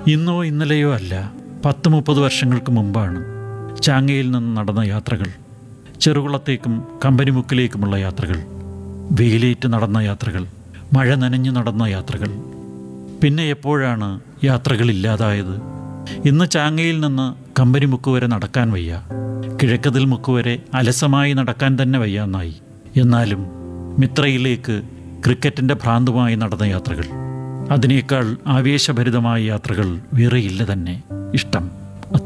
ഇന്നോ ഇന്നലെയോ അല്ല പത്ത് മുപ്പത് വർഷങ്ങൾക്ക് മുമ്പാണ് ചാങ്ങയിൽ നിന്ന് നടന്ന യാത്രകൾ ചെറുകുളത്തേക്കും കമ്പനിമുക്കിലേക്കുമുള്ള യാത്രകൾ വെയിലേറ്റ് നടന്ന യാത്രകൾ മഴ നനഞ്ഞു നടന്ന യാത്രകൾ പിന്നെ എപ്പോഴാണ് യാത്രകൾ ഇല്ലാതായത് ഇന്ന് ചാങ്ങയിൽ നിന്ന് കമ്പനിമുക്ക് വരെ നടക്കാൻ വയ്യ കിഴക്കതിൽ മുക്ക് വരെ അലസമായി നടക്കാൻ തന്നെ വയ്യാന്നായി എന്നാലും മിത്രയിലേക്ക് ക്രിക്കറ്റിൻ്റെ ഭ്രാന്തുമായി നടന്ന യാത്രകൾ അതിനേക്കാൾ ആവേശഭരിതമായ യാത്രകൾ വേറെയില്ല തന്നെ ഇഷ്ടം